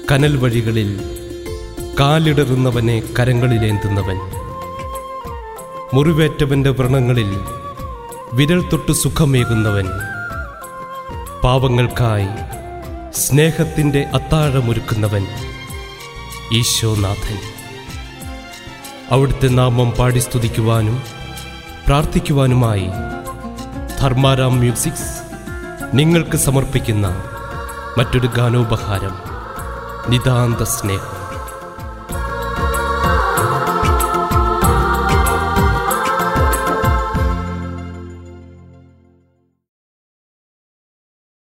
കനൽ വഴികളിൽ കാലിടറുന്നവനെ കരങ്ങളിലേന്തുന്നവൻ മുറിവേറ്റവന്റെ വ്രണങ്ങളിൽ വിരൽ തൊട്ട് സുഖമേകുന്നവൻ പാവങ്ങൾക്കായി സ്നേഹത്തിൻ്റെ അത്താഴമൊരുക്കുന്നവൻ ഈശോനാഥൻ അവിടുത്തെ നാമം പാടി സ്തുതിക്കുവാനും പ്രാർത്ഥിക്കുവാനുമായി ധർമാരാം മ്യൂസിക്സ് നിങ്ങൾക്ക് സമർപ്പിക്കുന്ന മറ്റൊരു ഗാനോപഹാരം നിതാന്ത സ്നേഹം